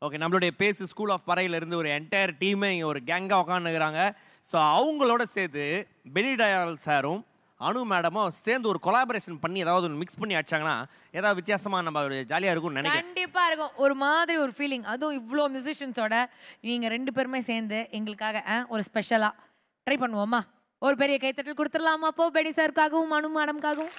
Okay நம்மளுடைய பேசு school of பறையில இருந்து ஒரு என்டையர் டீமே இங்கே ஒரு கேங்காக உட்காந்துக்கிறாங்க ஸோ அவங்களோட சேர்த்து பெனிடயால் சாரும் அனு மேடமும் சேர்ந்து ஒரு கொலாபரேஷன் பண்ணி ஏதாவது ஒன்று மிக்ஸ் பண்ணி அடிச்சாங்கன்னா ஏதாவது வித்தியாசமாக நம்ம ஜாலியாக இருக்கும்னு நினைக்கிறேன் கண்டிப்பா இருக்கும் ஒரு மாதிரி ஒரு ஃபீலிங் அதுவும் இவ்வளோ மியூசிஷியன்ஸோட நீங்க ரெண்டு பேருமே சேர்ந்து எங்களுக்காக ஆ, ஒரு ஸ்பெஷலா ட்ரை பண்ணுவோமா ஒரு பெரிய கைத்தட்டல் கொடுத்துடலாமா அப்போ பெடி சாருக்காகவும் அனு மேடம்காகவும்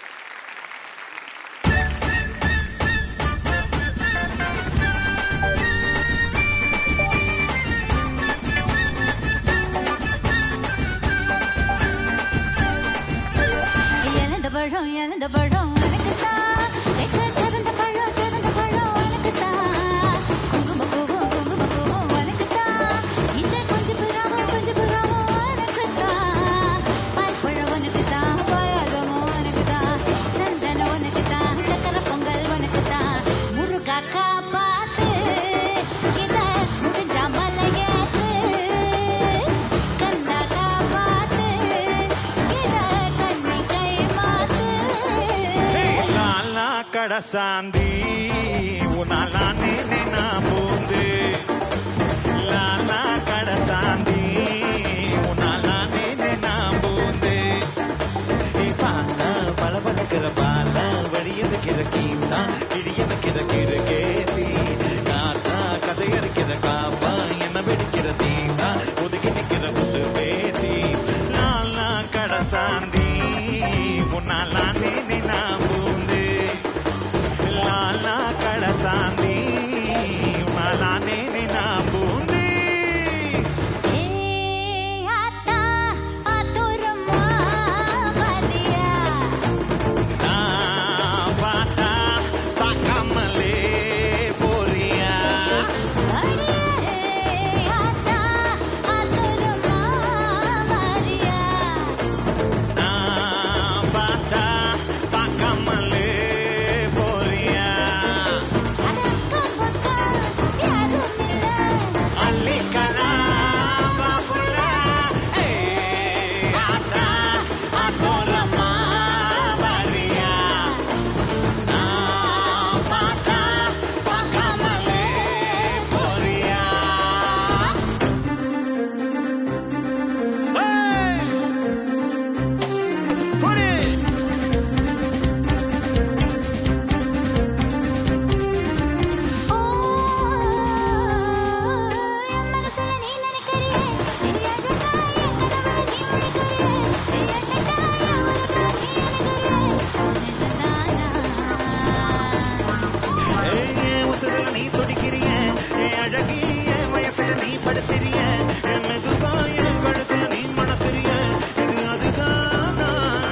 இழந்த பழம் இழந்த பழம் உனக்குத்தான் செக்க சிறந்த பழம் சிறந்த பழம் உனக்குத்தான் குங்கும பூவும் குங்கும பூவும் உனக்குத்தான் இந்த கொஞ்சம் புறாவும் கொஞ்சம் புறாவும் உனக்குத்தான் பற்பழம் உனக்குத்தான் பாயாசமும் உனக்குத்தான் சந்தனம் உனக்குத்தான் சக்கரை பொங்கல் உனக்குத்தான் முருகா காப்பாத்து இத முடிஞ்ச மலையாத்து கண்ணா காப்பாத்து இத கண்ணை கை மாத்து லாலா கடசாந்தி உனாலா நேனே நான் பூந்து லாலா கடசாந்தி உனாலா நேனே நான் பூந்து பாலா பல பழக்கிற பால வழிய வைக்கிற கீந்தா இடிய வைக்கிற கிரு கேத்தி காத்தா கதையறுக்கிற காப்பா என்ன வெடிக்கிற தீந்தா ஒதுங்கி நிக்கிற குசு பேத்தி லாலா கடசாந்தி உன்னாலா நேனே நான் பூந்து லாலா கடசாந்தி உன்னாலா நேனே நான் பூந்து ஏய் ஆத்தா ஆத்தோரம்மா பாரியா நான் பார்த்தா பார்க்காமலே போறியா அடியே ஆத்தா ஆத்தோரம்மா பாரியா நான் பார்த்தா பார்க்காமலே போறியா அடக்கம் பக்கம் யாரும் இல்ல அள்ளிக்கலா பாப்புல ஏய் ஆத்தா ஆத்தோரமா வரியா நான் பார்த்தா பார்க்காமலே போறியா Put it! ஓ என் மனசுல நீ நினைக்கறியே பெரிய அழகா என் கனவுல நீ ஒழிக்கறியே பெரிய அழகா என் உலகுல நீ நினைக்கறியே நெஞ்சதானா ஏய், உசுருல நீ துடிக்கிறிய என் அழகி என் வயசுல நீ படுத்திரிய என் மெதுவா என் கழுத்துல நீ மணக்கிறிய இது அதுதானா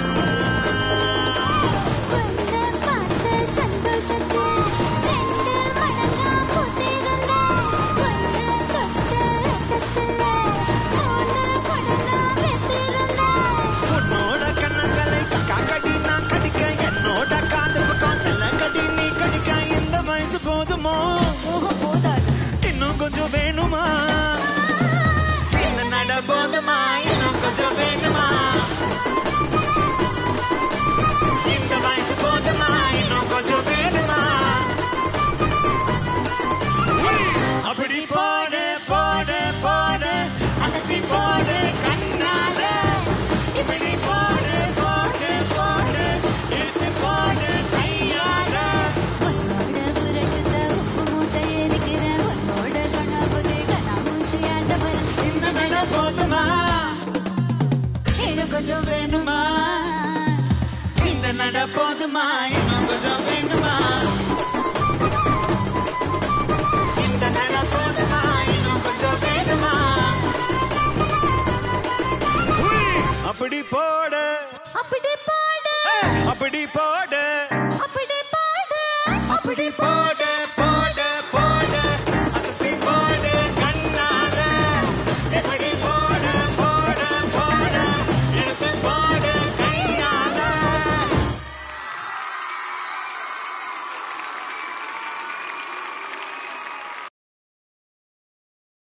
உன்னை பார்த்த சந்தோஷத்தை ரெண்டு மடங்கா பூத்திருந்தேன் உன்னை தொட்ட அச்சத்துல மூணு மடங்கா வெத்திருந்தேன் உன்னோட கண்ணங்களை காக்கடி நான் கடிக்க என்னோட காது பக்கம் செல்ல கடி நீ கடிக்க இந்த வயசு போதுமோ ஓஹோ போதாது இன்னும் கொஞ்சம் வேணுமா இந்த நட போதுமா இன்னும் கொஞ்சம் வேணுமா இந்த வயசு போதுமா இன்னும் கொஞ்சம் வேணுமா அப்படி போடு போடு போடு அசத்தி போடு கண்ணால இப்படி போடு போடு போடு இழுத்து போடு கையால உன்னோட புரட்சித்த உப்பு மூட்டை எரிக்கிறேன் உன்னோட கண்ணாபுதி கண்ணாமூச்சி ஆண்டவர் இந்த நட போதுமா இன்னும் கொஞ்சம் வேணுமா இந்த நட போதுமா இன்னும் கொஞ்சம் வேணுமா இந்த நட போதுமா இன்னும் கொஞ்சம் வேணுமா உய், அப்படி போடு அப்படி போடு ஏய், அப்படி போடு